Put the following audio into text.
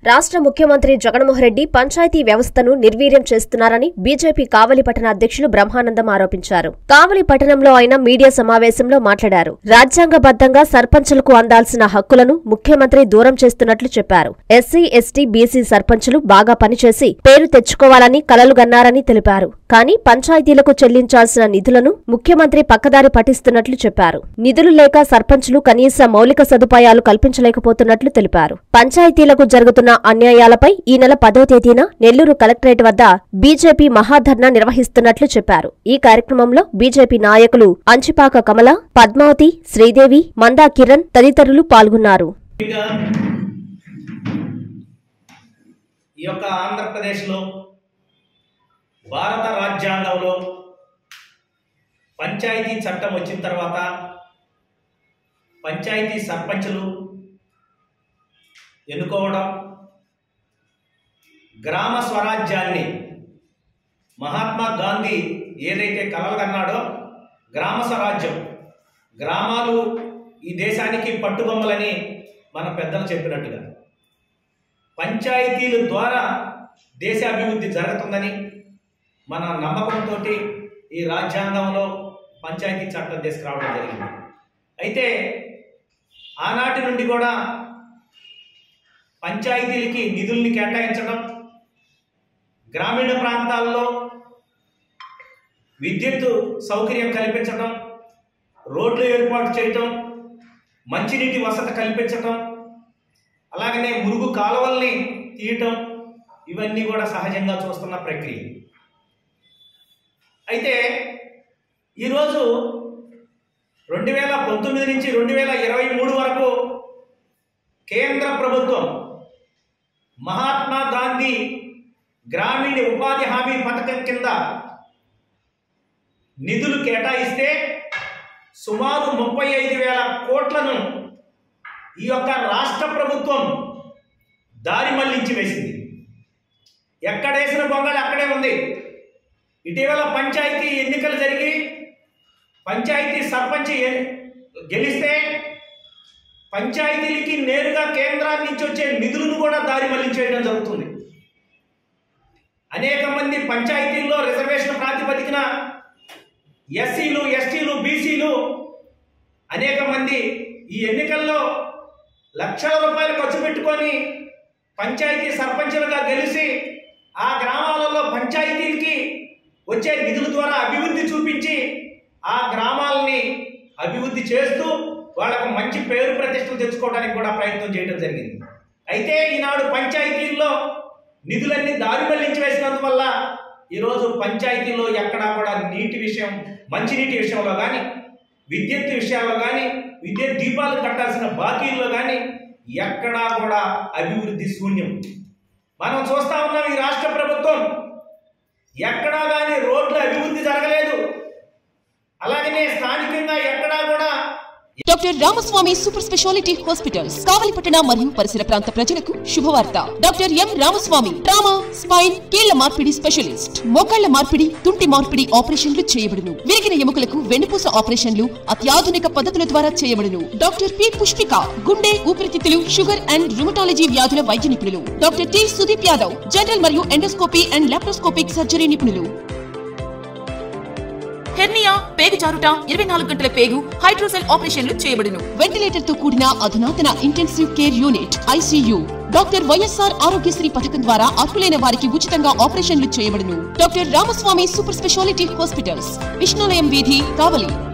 రాష్ట్ర ముఖ్యమంత్రి జగన్మోహన్ రెడ్డి పంచాయతీ వ్యవస్థను నిర్వీర్యం చేస్తున్నారని బీజేపీ కావలి పట్టణ అధ్యక్షులు బ్రహ్మానందం ఆరోపించారు కావలి పట్టణంలో ఆయన మీడియా సమావేశంలో మాట్లాడారు రాజ్యాంగబద్దంగా సర్పంచులకు అందాల్సిన హక్కులను ముఖ్యమంత్రి దూరం చేస్తున్నట్లు చెప్పారు ఎస్సీ ఎస్టీ బీసీ సర్పంచులు బాగా పనిచేసి పేరు తెచ్చుకోవాలని కలలుగన్నారని తెలిపారు కానీ పంచాయతీలకు చెల్లించాల్సిన నిధులను ముఖ్యమంత్రి పక్కదారి పట్టిస్తున్నట్లు చెప్పారు నిధులు లేక సర్పంచులు కనీస మౌలిక సదుపాయాలు కల్పించలేకపోతున్నట్లు తెలిపారు పంచాయతీలకు జరుగుతున్న అన్యాయాలపై ఈ నెల పదో తేదీన నెల్లూరు కలెక్టరేట్ వద్ద బీజేపీ మహాధర్నా నిర్వహిస్తున్నట్లు చెప్పారు ఈ కార్యక్రమంలో బీజేపీ నాయకులు అంచిపాక కమల పద్మావతి శ్రీదేవి మందా కిరణ్ తదితరులు పాల్గొన్నారు ముఖ్యంగా ఈ యొక్క ఆంధ్రప్రదేశ్లో భారత రాజ్యాంగంలో పంచాయతీ చట్టం వచ్చిన తర్వాత పంచాయతీ సర్పంచులు ఎన్నుకోవడం గ్రామ స్వరాజ్యాన్ని మహాత్మా గాంధీ ఏదైతే కలలు కన్నాడో గ్రామ స్వరాజ్యం గ్రామాలు ఈ దేశానికి పట్టుబొమ్మలని మన పెద్దలు చెప్పినట్టుగా పంచాయతీల ద్వారా దేశ అభివృద్ధి జరుగుతుందని మన నమ్మకంతో ఈ రాజ్యాంగంలో పంచాయతీ చట్టం తీసుకురావడం జరిగింది అయితే ఆనాటి నుండి కూడా పంచాయతీలకి నిధుల్ని కేటాయించడం గ్రామీణ ప్రాంతాల్లో విద్యుత్ సౌకర్యం కల్పించడం రోడ్లు ఏర్పాటు చేయటం మంచినీటి వసతి కల్పించటం అలాగనే మురుగు కాలువల్ని తీయటం ఇవన్నీ కూడా సహజంగా చూస్తున్న ప్రక్రియ అయితే ఈరోజు రెండు వేల పంతొమ్మిది నుంచి రెండు వేల ఇరవై మూడు వరకు కేంద్ర ప్రభుత్వం మహాత్మా గాంధీ గ్రామీణ ఉపాధి హామీ పథకం కింద నిధులు కేటాయిస్తే సుమారు ముప్పై ఐదు వేల కోట్లను ఈ యొక్క రాష్ట్ర ప్రభుత్వం దారి మళ్లించి వేసింది ఎక్కడేసిన బొంగళి అక్కడే ఉంది ఇటీవల పంచాయతీ ఎన్నికలు జరిగి పంచాయతీ సర్పంచ్ ఎ- గెలిస్తే పంచాయతీలకి నేరుగా కేంద్రాన్ని నుంచి వచ్చే నిధులను కూడా దారి మళ్లించేయడం జరుగుతుంది అనేక మంది పంచాయతీల్లో రిజర్వేషన్ ప్రాతిపదికన ఎస్సీలు ఎస్టీలు బీసీలు అనేక మంది ఈ ఎన్నికల్లో లక్షల రూపాయలు ఖర్చు పెట్టుకొని పంచాయతీ సర్పంచులుగా గెలిచి ఆ గ్రామాలలో పంచాయతీలకి వచ్చే నిధుల ద్వారా అభివృద్ధి చూపించి ఆ గ్రామాలని అభివృద్ధి చేస్తూ వాళ్ళకు మంచి పేరు ప్రతిష్టలు తెచ్చుకోవడానికి కూడా ప్రయత్నం చేయడం జరిగింది అయితే ఈనాడు పంచాయతీల్లో నిధులన్నీ దారి మళ్లించి వేసినందువల్ల ఈరోజు పంచాయతీలో ఎక్కడా కూడా నీటి విషయం మంచినీటి విషయంలో కానీ విద్యుత్ విషయాల్లో కానీ విద్యుత్ దీపాలు కట్టాల్సిన బాకీల్లో కానీ ఎక్కడా కూడా అభివృద్ధి శూన్యం మనం చూస్తా ఉన్నాం ఈ రాష్ట్ర ప్రభుత్వం ఎక్కడా కానీ రోడ్ల అభివృద్ధి జరగలేదు అలాగనే స్థానికంగా ఎక్కడా కూడా doctor Ramaswamy super speciality hospitals కావలిపట్టణ మరియు పరిసర ప్రాంత ప్రజలకు శుభవార్త doctor M Ramaswamy trauma spine కీళ్ల మార్పిడి స్పెషలిస్ట్ మోకాళ్ల మార్పిడి తుంటి మార్పిడి ఆపరేషన్లు చేయబడును విరిగిన ఎముకలకు వెన్నుపూస ఆపరేషన్లు అత్యాధునిక పద్ధతుల ద్వారా చేయబడును డాక్టర్ పి పుష్పిక గుండె ఊపిరితిత్తులు షుగర్ అండ్ రుమటాలజీ వ్యాధుల వైద్య నిపుణులు doctor T Sudeep Yadav general మరియు ఎండోస్కోపీ అండ్ లాప్రోస్కోపిక్ సర్జరీ నిపుణులు హెర్నియా పేగు జారుట ఇరవై నాలుగు గంటల పేగు హైడ్రోసెల్ ఆపరేషన్లు చేయబడును వెంటిలేటర్ తో కూడిన అధునాతన intensive care unit ICU doctor YSR Aarogyasri పథకం ద్వారా అర్హులైన వారికి ఉచితంగా ఆపరేషన్లు చేయబడును doctor Ramaswamy super speciality hospitals Vishnulayam వీధి కావలి